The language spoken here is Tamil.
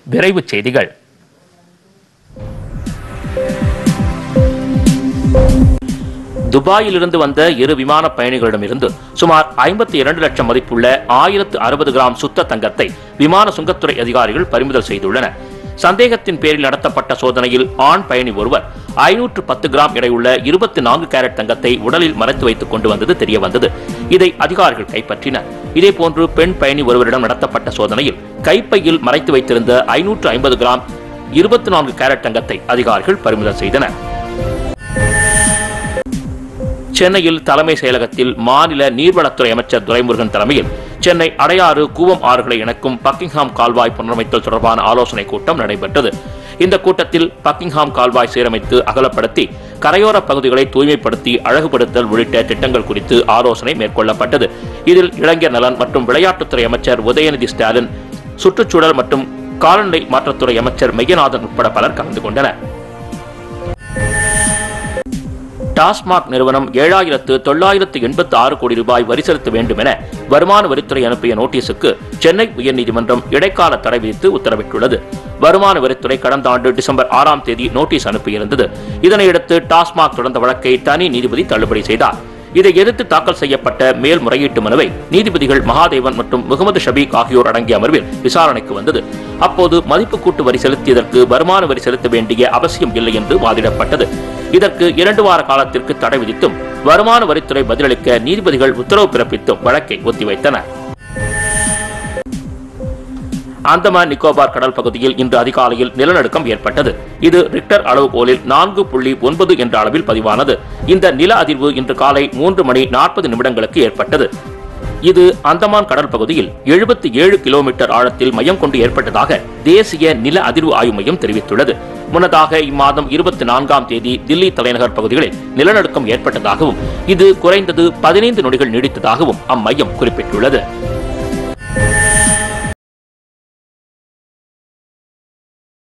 விரைவுச் செய்திகள் துபாயிலிருந்து வந்த இரு விமான பயணிகளிடமிருந்து சுமார் ஐம்பத்தி இரண்டு லட்சம் மதிப்புள்ள ஆயிரத்து அறுபது கிராம் சுத்த தங்கத்தை விமான சுங்கத்துறை அதிகாரிகள் பறிமுதல் செய்துள்ளனர் சந்தேகத்தின் பேரில் நடத்தப்பட்ட சோதனையில் ஆண் பயணி ஒருவர் ஐநூற்று பத்து கிராம் எடையுள்ள இருபத்தி நான்கு கேரட் தங்கத்தை உடலில் மறைத்து வைத்துக் கொண்டு வந்தது தெரிய வந்தது இதை அதிகாரிகள் கைப்பற்றினர் இதேபோன்று பெண் பயணி ஒருவரிடம் நடத்தப்பட்ட சோதனையில் கைப்பையில் மறைத்து வைத்திருந்த ஐநூற்று ஐம்பது கிராம் இருபத்தி நான்கு கேரட் தங்கத்தை அதிகாரிகள் பறிமுதல் செய்தனர் சென்னையில் தலைமை செயலகத்தில் மாநில நீர்வளத்துறை அமைச்சர் துரைமுருகன் தலைமையில் சென்னை அடையாறு கூவம் ஆறுகளை இணைக்கும் பக்கிங்ஹாம் கால்வாய் புனரமைத்தல் தொடர்பான ஆலோசனைக் கூட்டம் நடைபெற்றது இந்த கூட்டத்தில் பக்கிங்ஹாம் கால்வாய் சீரமைத்து அகலப்படுத்தி கரையோர பகுதிகளை தூய்மைப்படுத்தி அழகுபடுத்தல் உள்ளிட்ட திட்டங்கள் குறித்து ஆலோசனை மேற்கொள்ளப்பட்டது இதில் இளைஞர் நலன் மற்றும் விளையாட்டுத்துறை அமைச்சர் உதயநிதி ஸ்டாலின் சுற்றுச்சூழல் மற்றும் காலநிலை மாற்றத்துறை அமைச்சர் மெய்யநாதன் உட்பட பலர் கலந்து கொண்டனர் டாஸ்மாக் நிறுவனம் ஏழாயிரத்து தொள்ளாயிரத்து எண்பத்தி ஆறு கோடி ரூபாய் வரி செலுத்த வேண்டும் என வருமான வரித்துறை அனுப்பிய நோட்டீஸுக்கு சென்னை உயர்நீதிமன்றம் இடைக்கால தடை விதித்து உத்தரவிட்டுள்ளது வருமான வரித்துறை கடந்த ஆண்டு டிசம்பர் ஆறாம் தேதி நோட்டீஸ் அனுப்பியிருந்தது இதனையடுத்து டாஸ்மாக் தொடர்ந்த வழக்கை தனி நீதிபதி தள்ளுபடி செய்தார் இதை எதிர்த்து தாக்கல் செய்யப்பட்ட மேல்முறையீட்டு மனுவை நீதிபதிகள் மகாதேவன் மற்றும் முகமது ஷபீக் ஆகியோர் அடங்கிய அமர்வில் விசாரணைக்கு வந்தது அப்போது மதிப்பு கூட்டு வரி செலுத்தியதற்கு வருமான வரி செலுத்த வேண்டிய அவசியம் இல்லை என்று வாதிடப்பட்டது இதற்கு இரண்டு வார காலத்திற்கு தடை விதித்தும் வருமான வரித்துறை பதிலளிக்க நீதிபதிகள் உத்தரவு பிறப்பித்தும் வழக்கை ஒத்திவைத்தனர் அந்தமான் நிக்கோபார் கடல் பகுதியில் இன்று அதிகாலையில் நிலநடுக்கம் ஏற்பட்டது இது ரிக்டர் அளவுகோலில் நான்கு புள்ளி ஒன்பது என்ற அளவில் பதிவானது இந்த நில அதிர்வு இன்று காலை மூன்று மணி நாற்பது நிமிடங்களுக்கு ஏற்பட்டது இது அந்தமான் கடல் பகுதியில் எழுபத்தி ஏழு கிலோமீட்டர் ஆழத்தில் மையம் கொண்டு ஏற்பட்டதாக தேசிய நில அதிர்வு ஆய்வு மையம் தெரிவித்துள்ளது முன்னதாக இம்மாதம் இருபத்தி நான்காம் தேதி தில்லி தலைநகர் பகுதிகளில் நிலநடுக்கம் ஏற்பட்டதாகவும் இது குறைந்தது பதினைந்து நொடிகள் நீடித்ததாகவும் அம்மையம் குறிப்பிட்டுள்ளது